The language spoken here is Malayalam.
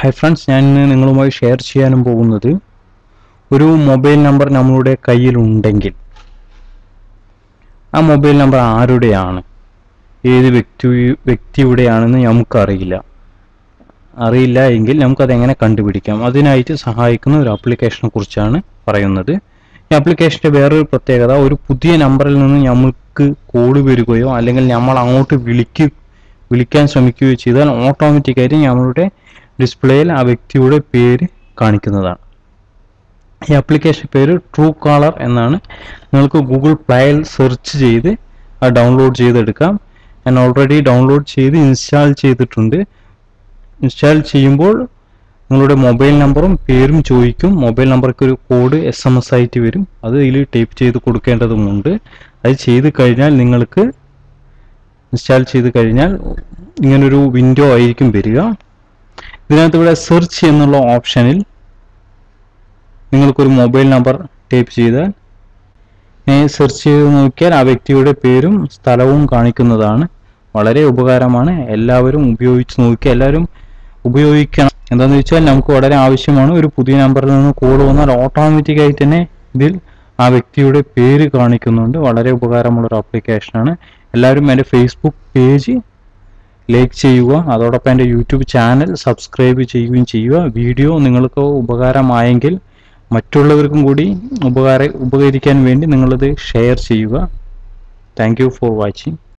ഹായ് ഫ്രണ്ട്സ് ഞാൻ ഇന്ന് നിങ്ങളുമായി ഷെയർ ചെയ്യാനും പോകുന്നത് ഒരു മൊബൈൽ നമ്പർ നമ്മളുടെ കയ്യിലുണ്ടെങ്കിൽ ആ മൊബൈൽ നമ്പർ ആരുടെയാണ് ഏത് വ്യക്തി വ്യക്തിയുടെയാണെന്ന് നമുക്കറിയില്ല അറിയില്ല എങ്കിൽ നമുക്കത് എങ്ങനെ കണ്ടുപിടിക്കാം അതിനായിട്ട് സഹായിക്കുന്ന ഒരു ആപ്ലിക്കേഷനെ കുറിച്ചാണ് പറയുന്നത് ഈ ആപ്ലിക്കേഷൻ്റെ വേറൊരു പ്രത്യേകത ഒരു പുതിയ നമ്പറിൽ നിന്ന് നമുക്ക് കോൾ വരികയോ അല്ലെങ്കിൽ നമ്മൾ അങ്ങോട്ട് വിളിക്ക് വിളിക്കാൻ ശ്രമിക്കുകയോ ചെയ്താൽ ഓട്ടോമാറ്റിക്കായിട്ട് നമ്മളുടെ ഡിസ്പ്ലേയിൽ ആ വ്യക്തിയുടെ പേര് കാണിക്കുന്നതാണ് ഈ ആപ്ലിക്കേഷൻ പേര് ട്രൂ കാളർ എന്നാണ് നിങ്ങൾക്ക് ഗൂഗിൾ പ്ലേയിൽ സെർച്ച് ചെയ്ത് അത് ഡൗൺലോഡ് ചെയ്തെടുക്കാം ഞാൻ ഓൾറെഡി ഡൗൺലോഡ് ചെയ്ത് ഇൻസ്റ്റാൾ ചെയ്തിട്ടുണ്ട് ഇൻസ്റ്റാൾ ചെയ്യുമ്പോൾ നിങ്ങളുടെ മൊബൈൽ നമ്പറും പേരും ചോദിക്കും മൊബൈൽ നമ്പർക്ക് ഒരു കോഡ് എസ് എം എസ് ആയിട്ട് വരും അത് ഇതിൽ ടൈപ്പ് ചെയ്ത് കൊടുക്കേണ്ടതുമുണ്ട് അത് ചെയ്ത് കഴിഞ്ഞാൽ നിങ്ങൾക്ക് ഇൻസ്റ്റാൾ ചെയ്ത് കഴിഞ്ഞാൽ ഇങ്ങനൊരു വിൻഡോ ആയിരിക്കും വരിക ഇതിനകത്ത് ഇവിടെ സെർച്ച് എന്നുള്ള ഓപ്ഷനിൽ നിങ്ങൾക്കൊരു മൊബൈൽ നമ്പർ ടൈപ്പ് ചെയ്താൽ സെർച്ച് ചെയ്ത് നോക്കിയാൽ ആ വ്യക്തിയുടെ പേരും സ്ഥലവും കാണിക്കുന്നതാണ് വളരെ ഉപകാരമാണ് എല്ലാവരും ഉപയോഗിച്ച് നോക്കി എല്ലാവരും ഉപയോഗിക്കണം എന്താണെന്ന് വെച്ചാൽ നമുക്ക് വളരെ ആവശ്യമാണ് ഒരു പുതിയ നമ്പറിൽ നിന്ന് കോൾ വന്നാൽ ഓട്ടോമാറ്റിക് ആയിട്ട് തന്നെ ഇതിൽ ആ വ്യക്തിയുടെ പേര് കാണിക്കുന്നുണ്ട് വളരെ ഉപകാരമുള്ള ഒരു ആപ്ലിക്കേഷനാണ് എല്ലാവരും എൻ്റെ ഫേസ്ബുക്ക് പേജ് ലൈക്ക് ചെയ്യുക അതോടൊപ്പം എൻ്റെ യൂട്യൂബ് ചാനൽ സബ്സ്ക്രൈബ് ചെയ്യുകയും ചെയ്യുക വീഡിയോ നിങ്ങൾക്ക് ഉപകാരമായെങ്കിൽ മറ്റുള്ളവർക്കും കൂടി ഉപകാര ഉപകരിക്കാൻ വേണ്ടി നിങ്ങളത് ഷെയർ ചെയ്യുക താങ്ക് യു ഫോർ വാച്ചിങ്